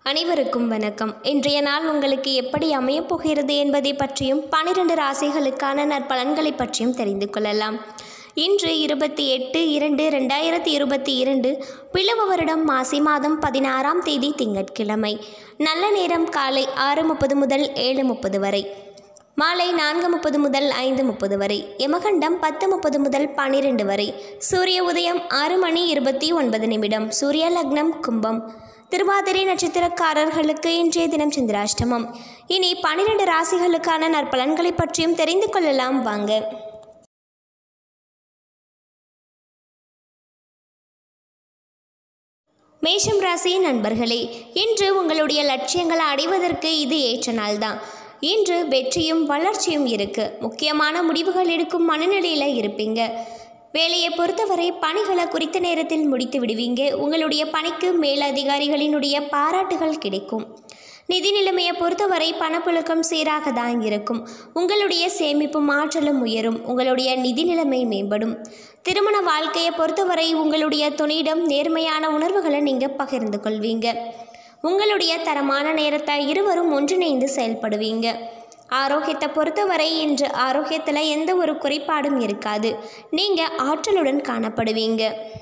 அனைவருக்கும் வணக்கம் இன்றைய நாள் உங்களுக்கு எப்படி அமையப் போகிறது என்பதை பற்றியும் பனிரெண்டு ராசிகளுக்கான நற்பலன்களை பற்றியும் தெரிந்து கொள்ளலாம் இன்று இருபத்தி எட்டு இரண்டு ரெண்டாயிரத்தி இருபத்தி இரண்டு பிளவ வருடம் மாசி மாதம் பதினாறாம் தேதி திங்கட்கிழமை நல்ல நேரம் காலை ஆறு முப்பது முதல் ஏழு முப்பது வரை மாலை நான்கு முப்பது முதல் ஐந்து முப்பது வரை யமகண்டம் பத்து முப்பது முதல் பன்னிரெண்டு வரை சூரிய உதயம் ஆறு மணி இருபத்தி ஒன்பது நிமிடம் சூரிய லக்னம் கும்பம் திருவாதிரை நட்சத்திரக்காரர்களுக்கு இன்றைய தினம் சந்திராஷ்டமம் இனி பன்னிரண்டு ராசிகளுக்கான நற்பலன்களை பற்றியும் தெரிந்து கொள்ளலாம் வாங்க மேஷம் ராசி நண்பர்களே இன்று உங்களுடைய லட்சியங்களை அடைவதற்கு இது ஏற்ற நாள்தான் இன்று வெற்றியும் வளர்ச்சியும் இருக்கு முக்கியமான முடிவுகள் எடுக்கும் மனநிலையில் இருப்பீங்க வேலையை பொறுத்தவரை பணிகளை குறித்த நேரத்தில் முடித்து விடுவீங்க உங்களுடைய பணிக்கு மேலதிகாரிகளினுடைய பாராட்டுகள் கிடைக்கும் நிதி நிலைமையை பொறுத்தவரை பணப்புழக்கம் சீராக தான் இருக்கும் உங்களுடைய சேமிப்பும் ஆற்றலும் உயரும் உங்களுடைய நிதி நிலைமை மேம்படும் திருமண வாழ்க்கையை பொறுத்தவரை உங்களுடைய துணையிடம் நேர்மையான உணர்வுகளை நீங்கள் பகிர்ந்து கொள்வீங்க உங்களுடைய தரமான நேரத்தை இருவரும் ஒன்றிணைந்து செயல்படுவீங்க ஆரோக்கியத்தை பொறுத்தவரை இன்று ஆரோக்கியத்தில் எந்த ஒரு குறைபாடும் இருக்காது நீங்கள் ஆற்றலுடன் காணப்படுவீங்க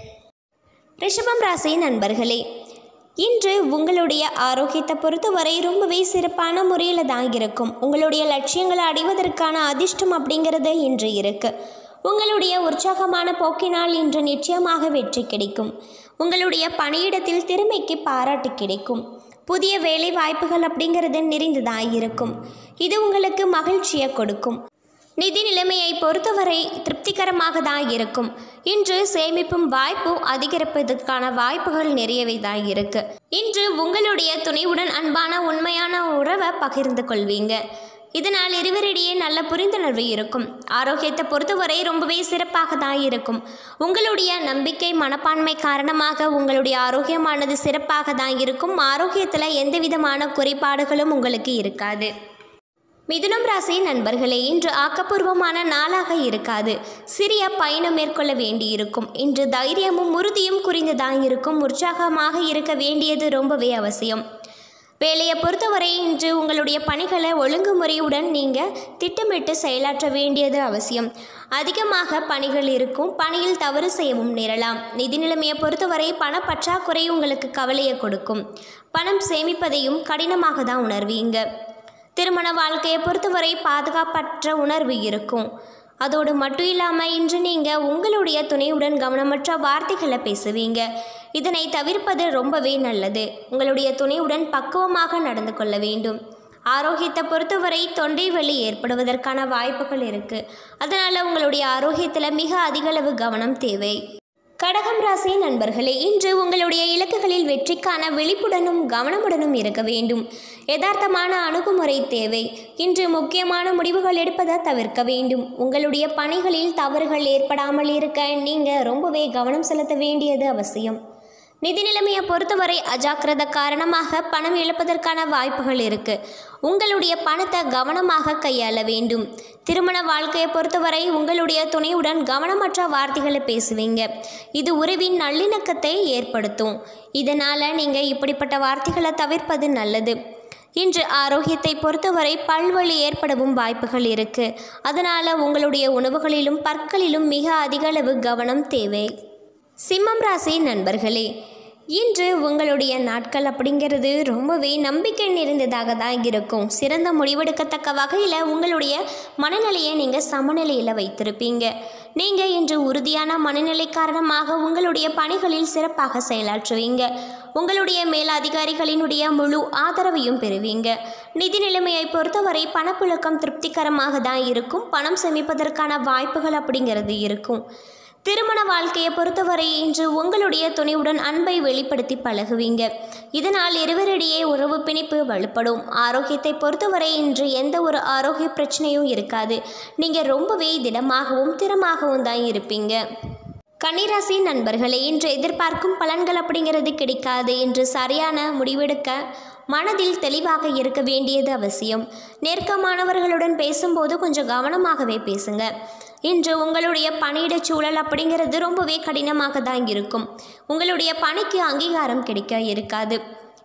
ரிஷபம் ராசி நண்பர்களே இன்று உங்களுடைய ஆரோக்கியத்தை பொறுத்தவரை ரொம்பவே சிறப்பான முறையில் தான் இருக்கும் உங்களுடைய லட்சியங்களை அடைவதற்கான அதிர்ஷ்டம் அப்படிங்கிறது இன்று இருக்கு உங்களுடைய உற்சாகமான போக்கினால் இன்று நிச்சயமாக வெற்றி கிடைக்கும் உங்களுடைய பணியிடத்தில் திறமைக்கு பாராட்டு கிடைக்கும் புதிய வேலை வாய்ப்புகள் அப்படிங்கிறது நிறைந்துதான் இருக்கும் இது உங்களுக்கு மகிழ்ச்சியை கொடுக்கும் நிதி நிலைமையை பொறுத்தவரை திருப்திகரமாக தான் இருக்கும் இன்று சேமிப்பும் வாய்ப்பு அதிகரிப்பதற்கான வாய்ப்புகள் நிறையவே தான் இருக்கு இன்று உங்களுடைய துணைவுடன் அன்பான உண்மையான உறவை பகிர்ந்து கொள்வீங்க இதனால் இருவரிடையே நல்ல புரிந்துணர்வு இருக்கும் ஆரோக்கியத்தை பொறுத்தவரை ரொம்பவே சிறப்பாக தான் இருக்கும் உங்களுடைய நம்பிக்கை மனப்பான்மை காரணமாக உங்களுடைய ஆரோக்கியமானது சிறப்பாக தான் இருக்கும் ஆரோக்கியத்தில் எந்த விதமான குறைபாடுகளும் உங்களுக்கு இருக்காது மிதுனம் ராசி நண்பர்களே இன்று ஆக்கப்பூர்வமான நாளாக இருக்காது சிறிய பயணம் மேற்கொள்ள வேண்டியிருக்கும் இன்று தைரியமும் உறுதியும் குறைந்துதான் இருக்கும் உற்சாகமாக இருக்க வேண்டியது ரொம்பவே அவசியம் வேலையை பொறுத்தவரை இன்று உங்களுடைய பணிகளை ஒழுங்குமுறையுடன் நீங்கள் திட்டமிட்டு செயலாற்ற வேண்டியது அவசியம் அதிகமாக பணிகள் இருக்கும் பணியில் தவறு செய்யவும் நேரலாம் நிதி நிலைமையை பொறுத்தவரை பணப்பற்றாக்குறை உங்களுக்கு கவலையை கொடுக்கும் பணம் சேமிப்பதையும் கடினமாக தான் உணர்வீங்க திருமண வாழ்க்கையை பொறுத்தவரை பாதுகாப்பற்ற உணர்வு இருக்கும் அதோடு மட்டும் இல்லாமல் இன்று நீங்கள் உங்களுடைய துணையுடன் கவனமற்ற வார்த்தைகளை பேசுவீங்க இதனை தவிர்ப்பது ரொம்பவே நல்லது உங்களுடைய துணையுடன் பக்குவமாக நடந்து கொள்ள வேண்டும் ஆரோக்கியத்தை பொறுத்தவரை தொண்டை வலி ஏற்படுவதற்கான வாய்ப்புகள் இருக்குது அதனால் உங்களுடைய ஆரோக்கியத்தில் மிக அதிகளவு கவனம் தேவை கடகம் ராசி நண்பர்களே இன்று உங்களுடைய இலக்குகளில் வெற்றிக்கான விழிப்புடனும் கவனமுடனும் இருக்க வேண்டும் யதார்த்தமான அணுகுமுறை தேவை இன்று முக்கியமான முடிவுகள் எடுப்பதை தவிர்க்க வேண்டும் உங்களுடைய பணிகளில் தவறுகள் ஏற்படாமல் இருக்க நீங்கள் ரொம்பவே கவனம் செலுத்த வேண்டியது அவசியம் நிதி நிலைமையை பொறுத்தவரை அஜாக்கிரத காரணமாக பணம் இழப்பதற்கான வாய்ப்புகள் இருக்கு உங்களுடைய பணத்தை கவனமாக கையாள வேண்டும் திருமண வாழ்க்கையை பொறுத்தவரை உங்களுடைய துணையுடன் கவனமற்ற வார்த்தைகளை பேசுவீங்க இது உறவின் நல்லிணக்கத்தை ஏற்படுத்தும் இதனால் நீங்கள் இப்படிப்பட்ட வார்த்தைகளை தவிர்ப்பது நல்லது இன்று ஆரோக்கியத்தை பொறுத்தவரை பல்வழி ஏற்படவும் வாய்ப்புகள் இருக்கு அதனால் உங்களுடைய உணவுகளிலும் பற்களிலும் மிக அதிகளவு கவனம் தேவை சிம்மம் ராசி நண்பர்களே இன்று உங்களுடைய நாட்கள் அப்படிங்கிறது ரொம்பவே நம்பிக்கை நிறைந்ததாக தான் இருக்கும் சிறந்த முடிவெடுக்கத்தக்க வகையில் உங்களுடைய மனநிலையை நீங்கள் சமநிலையில் வைத்திருப்பீங்க நீங்கள் இன்று உறுதியான மனநிலை காரணமாக உங்களுடைய பணிகளில் சிறப்பாக செயலாற்றுவீங்க உங்களுடைய மேலதிகாரிகளினுடைய முழு ஆதரவையும் பெறுவீங்க நிதி நிலைமையை பொறுத்தவரை பணப்புழக்கம் திருப்திகரமாக தான் இருக்கும் பணம் சேமிப்பதற்கான வாய்ப்புகள் அப்படிங்கிறது இருக்கும் திருமண வாழ்க்கையை பொறுத்தவரை இன்று உங்களுடைய துணையுடன் அன்பை வெளிப்படுத்தி பழகுவீங்க இதனால் இருவரிடையே உறவு பிணைப்பு வலுப்படும் ஆரோக்கியத்தை பொறுத்தவரை இன்று எந்த ஒரு ஆரோக்கிய பிரச்சனையும் இருக்காது நீங்கள் ரொம்பவே திடமாகவும் திறமாகவும் தான் இருப்பீங்க கன்னிராசி நண்பர்களே இன்று எதிர்பார்க்கும் பலன்கள் அப்படிங்கிறது கிடைக்காது என்று சரியான முடிவெடுக்க மனதில் தெளிவாக இருக்க வேண்டியது அவசியம் நெருக்கமானவர்களுடன் பேசும்போது கொஞ்சம் கவனமாகவே பேசுங்க இன்று உங்களுடைய பணியிடச் சூழல் அப்படிங்கிறது ரொம்பவே கடினமாக தான் இருக்கும் உங்களுடைய பணிக்கு அங்கீகாரம் கிடைக்க இருக்காது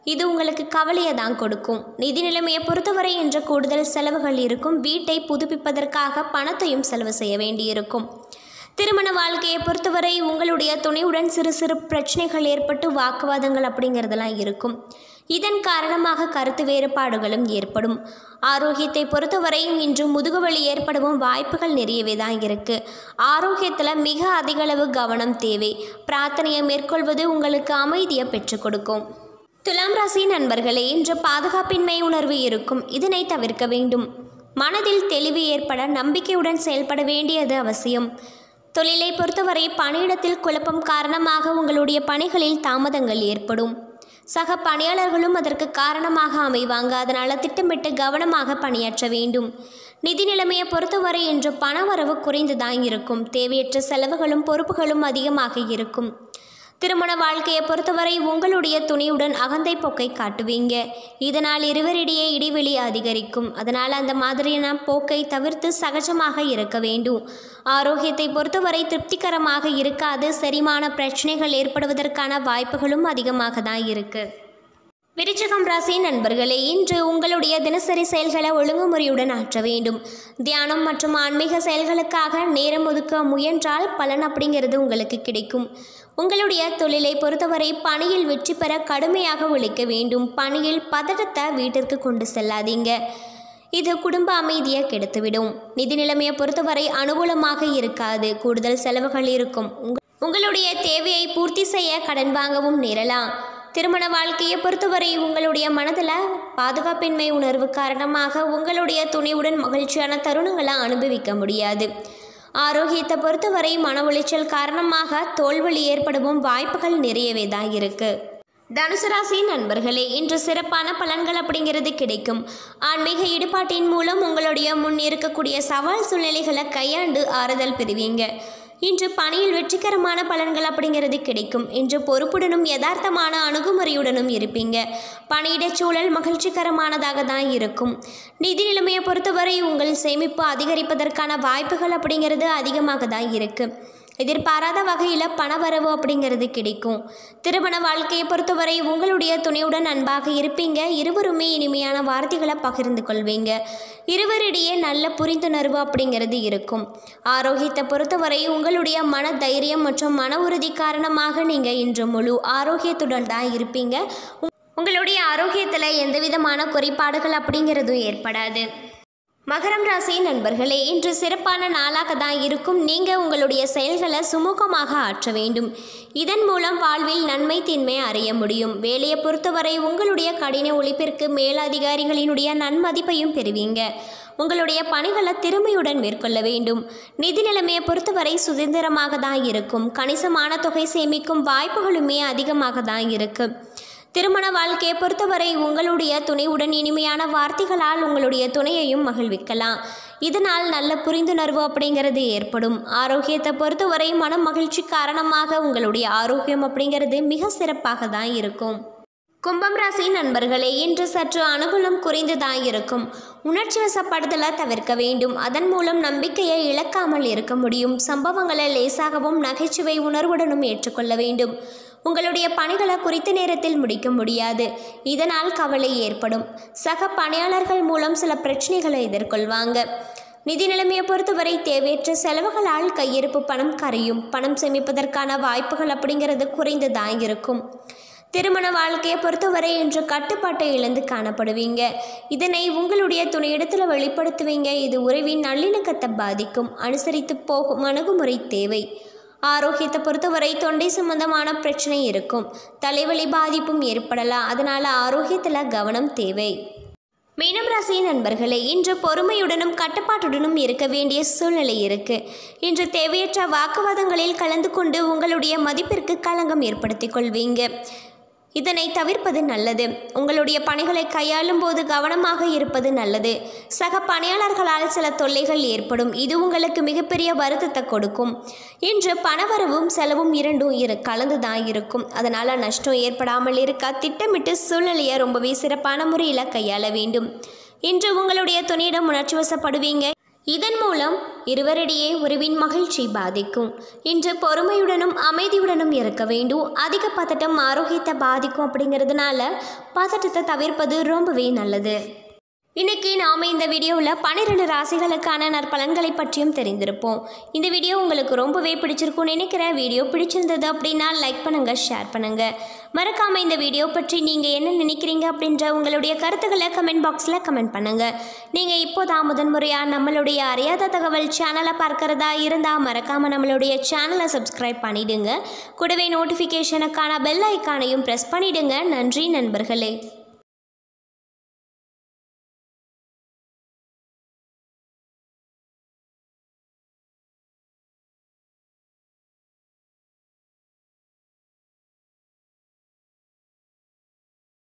இது உங்களுக்கு கவலையை தான் கொடுக்கும் நிதி நிலைமையை பொறுத்தவரை என்ற கூடுதல் செலவுகள் இருக்கும் வீட்டை புதுப்பிப்பதற்காக பணத்தையும் செலவு செய்ய வேண்டியிருக்கும் திருமண வாழ்க்கையை பொறுத்தவரை உங்களுடைய துணையுடன் சிறு சிறு பிரச்சனைகள் ஏற்பட்டு வாக்குவாதங்கள் அப்படிங்கிறதெல்லாம் இருக்கும் இதன் காரணமாக கருத்து வேறுபாடுகளும் ஏற்படும் ஆரோக்கியத்தை பொறுத்தவரை இன்று முதுகுவலி ஏற்படவும் வாய்ப்புகள் நிறையவே தான் இருக்கு ஆரோக்கியத்தில் மிக அதிகளவு கவனம் தேவை பிரார்த்தனையை மேற்கொள்வது உங்களுக்கு அமைதியை பெற்றுக் கொடுக்கும் துலாம் ராசி நண்பர்களே இன்று பாதுகாப்பின்மை உணர்வு இருக்கும் இதனை தவிர்க்க வேண்டும் மனதில் தெளிவு ஏற்பட நம்பிக்கையுடன் செயல்பட வேண்டியது அவசியம் தொழிலை பொறுத்தவரை பணியிடத்தில் குழப்பம் காரணமாக உங்களுடைய பணிகளில் தாமதங்கள் ஏற்படும் சக பணியாளர்களும் அதற்கு காரணமாக அமைவாங்க அதனால் திட்டமிட்டு கவனமாக பணியாற்ற வேண்டும் நிதி நிலைமையை பொறுத்தவரை இன்று பணவரவு குறைந்து தான் இருக்கும் தேவையற்ற செலவுகளும் பொறுப்புகளும் அதிகமாக இருக்கும் திருமண வாழ்க்கையை பொறுத்தவரை உங்களுடைய துணியுடன் அகந்தை போக்கை காட்டுவீங்க இதனால் இருவரிடையே இடைவெளி அதிகரிக்கும் அதனால் அந்த மாதிரியான போக்கை தவிர்த்து சகஜமாக இருக்க வேண்டும் ஆரோக்கியத்தை பொறுத்தவரை திருப்திகரமாக இருக்காது செரிமான பிரச்சனைகள் ஏற்படுவதற்கான வாய்ப்புகளும் அதிகமாக தான் இருக்குது விருச்சிகம் ராசி நண்பர்களே இன்று உங்களுடைய தினசரி செயல்களை ஒழுங்குமுறையுடன் ஆற்ற வேண்டும் தியானம் மற்றும் ஆன்மீக செயல்களுக்காக நேரம் ஒதுக்க முயன்றால் பலன் அப்படிங்கிறது உங்களுக்கு கிடைக்கும் உங்களுடைய தொழிலை பொறுத்தவரை பணியில் வெற்றி பெற கடுமையாக உழைக்க வேண்டும் பணியில் பதட்டத்தை வீட்டிற்கு கொண்டு செல்லாதீங்க இது குடும்ப அமைதியை கெடுத்துவிடும் நிதி நிலைமையை பொறுத்தவரை அனுகூலமாக இருக்காது கூடுதல் செலவுகள் இருக்கும் உங்க- உங்களுடைய தேவையை பூர்த்தி செய்ய கடன் வாங்கவும் நேரலாம் திருமண வாழ்க்கையை பொறுத்தவரை உங்களுடைய மனதில் பாதுகாப்பின்மை உணர்வு காரணமாக உங்களுடைய துணையுடன் மகிழ்ச்சியான தருணங்களை அனுபவிக்க முடியாது ஆரோக்கியத்தை பொறுத்தவரை மன உளைச்சல் காரணமாக தோல்வலி ஏற்படவும் வாய்ப்புகள் நிறையவே தான் இருக்குது தனுசு ராசி நண்பர்களே இன்று சிறப்பான பலன்கள் அப்படிங்கிறது கிடைக்கும் ஆன்மீக ஈடுபாட்டின் மூலம் உங்களுடைய முன் இருக்கக்கூடிய சவால் சூழ்நிலைகளை கையாண்டு ஆறுதல் பெறுவீங்க இன்று பணியில் வெற்றிகரமான பலன்கள் அப்படிங்கிறது கிடைக்கும் இன்று பொறுப்புடனும் யதார்த்தமான அணுகுமுறையுடனும் இருப்பீங்க பணியிடச் சூழல் மகிழ்ச்சிகரமானதாக தான் இருக்கும் நிதி நிலைமையை பொறுத்தவரை உங்கள் சேமிப்பு அதிகரிப்பதற்கான வாய்ப்புகள் அப்படிங்கிறது அதிகமாக தான் இருக்குது எதிர்பாராத வகையில் பணவரவு அப்படிங்கிறது கிடைக்கும் திருமண வாழ்க்கையை பொறுத்தவரை உங்களுடைய துணையுடன் அன்பாக இருப்பீங்க இருவருமே இனிமையான வார்த்தைகளை பகிர்ந்து கொள்வீங்க இருவரிடையே நல்ல புரிந்துணர்வு அப்படிங்கிறது இருக்கும் ஆரோக்கியத்தை பொறுத்தவரை உங்களுடைய மன தைரியம் மற்றும் மன உறுதி காரணமாக நீங்கள் இன்று முழு ஆரோக்கியத்துடன் தான் இருப்பீங்க உ- உங்களுடைய ஆரோக்கியத்தில் எந்த விதமான குறைபாடுகள் அப்படிங்கிறதும் ஏற்படாது மகரம் ராசி நண்பர்களே இன்று சிறப்பான நாளாக தான் இருக்கும் நீங்கள் உங்களுடைய செயல்களை சுமூகமாக ஆற்ற வேண்டும் இதன் மூலம் வாழ்வில் நன்மை தீன்மை அறிய முடியும் வேலையை பொறுத்தவரை உங்களுடைய கடின உழைப்பிற்கு மேலதிகாரிகளினுடைய நன்மதிப்பையும் பெறுவீங்க உங்களுடைய பணிகளை திறமையுடன் மேற்கொள்ள வேண்டும் நிதி நிலைமையை பொறுத்தவரை சுதந்திரமாக தான் இருக்கும் கணிசமான தொகை சேமிக்கும் வாய்ப்புகளுமே அதிகமாக தான் இருக்குது திருமண வாழ்க்கையை பொறுத்தவரை உங்களுடைய துணையுடன் இனிமையான வார்த்தைகளால் உங்களுடைய துணையையும் மகிழ்விக்கலாம் இதனால் நல்ல புரிந்துணர்வு அப்படிங்கிறது ஏற்படும் ஆரோக்கியத்தை பொறுத்தவரை மன மகிழ்ச்சி காரணமாக உங்களுடைய ஆரோக்கியம் அப்படிங்கிறது மிக சிறப்பாக தான் இருக்கும் கும்பம் ராசி நண்பர்களே இன்று சற்று அனுகூலம் குறைந்து தான் இருக்கும் உணர்ச்சி வசப்படுதலை தவிர்க்க வேண்டும் அதன் மூலம் நம்பிக்கையை இழக்காமல் இருக்க முடியும் சம்பவங்களை லேசாகவும் நகைச்சுவை உணர்வுடனும் ஏற்றுக்கொள்ள வேண்டும் உங்களுடைய பணிகளை குறித்த நேரத்தில் முடிக்க முடியாது இதனால் கவலை ஏற்படும் சக பணியாளர்கள் மூலம் சில பிரச்சனைகளை எதிர்கொள்வாங்க நிதி நிலைமையை பொறுத்தவரை தேவையற்ற செலவுகளால் கையிருப்பு பணம் கரையும் பணம் சேமிப்பதற்கான வாய்ப்புகள் அப்படிங்கிறது குறைந்து தான் இருக்கும் திருமண வாழ்க்கையை பொறுத்தவரை இன்று கட்டுப்பாட்டை இழந்து காணப்படுவீங்க இதனை உங்களுடைய துணையிடத்தில் வெளிப்படுத்துவீங்க இது உறவின் நல்லிணக்கத்தை பாதிக்கும் அனுசரித்து போகும் அணுகுமுறை தேவை ஆரோக்கியத்தை பொறுத்தவரை தொண்டை சம்பந்தமான பிரச்சனை இருக்கும் தலைவலி பாதிப்பும் ஏற்படலாம் அதனால் ஆரோக்கியத்தில் கவனம் தேவை மீனம் ராசி நண்பர்களே இன்று பொறுமையுடனும் கட்டுப்பாட்டுடனும் இருக்க வேண்டிய சூழ்நிலை இருக்கு இன்று தேவையற்ற வாக்குவாதங்களில் கலந்து கொண்டு உங்களுடைய மதிப்பிற்கு களங்கம் ஏற்படுத்திக் கொள்வீங்க இதனை தவிர்ப்பது நல்லது உங்களுடைய பணிகளை கையாளும் போது கவனமாக இருப்பது நல்லது சக பணியாளர்களால் சில தொல்லைகள் ஏற்படும் இது உங்களுக்கு மிகப்பெரிய வருத்தத்தை கொடுக்கும் இன்று பணவரவும் செலவும் இரண்டும் இரு கலந்து தான் இருக்கும் அதனால் நஷ்டம் ஏற்படாமல் இருக்க திட்டமிட்டு சூழ்நிலையை ரொம்பவே சிறப்பான முறையில் கையாள வேண்டும் இன்று உங்களுடைய துணியிடம் உணர்ச்சி வசப்படுவீங்க இதன் மூலம் இருவரிடையே உறவின் மகிழ்ச்சி பாதிக்கும் இன்று பொறுமையுடனும் அமைதியுடனும் இருக்க வேண்டும் அதிக பதட்டம் ஆரோக்கியத்தை பாதிக்கும் அப்படிங்கிறதுனால பதட்டத்தை தவிர்ப்பது ரொம்பவே நல்லது இன்னைக்கு நாம் இந்த வீடியோவில் பன்னிரெண்டு ராசிகளுக்கான நற்பலன்களை பற்றியும் தெரிந்திருப்போம் இந்த வீடியோ உங்களுக்கு ரொம்பவே பிடிச்சிருக்கும்னு நினைக்கிறேன் வீடியோ பிடிச்சிருந்தது அப்படின்னா லைக் பண்ணுங்கள் ஷேர் பண்ணுங்கள் மறக்காமல் இந்த வீடியோ பற்றி நீங்கள் என்ன நினைக்கிறீங்க அப்படின்ற உங்களுடைய கருத்துக்களை கமெண்ட் பாக்ஸில் கமெண்ட் பண்ணுங்கள் நீங்கள் இப்போதான் முதன்முறையாக நம்மளுடைய அறியாத தகவல் சேனலை பார்க்கறதா இருந்தால் மறக்காமல் நம்மளுடைய சேனலை சப்ஸ்கிரைப் பண்ணிடுங்க கூடவே நோட்டிஃபிகேஷனுக்கான பெல் ஐக்கானையும் ப்ரெஸ் பண்ணிடுங்க நன்றி நண்பர்களே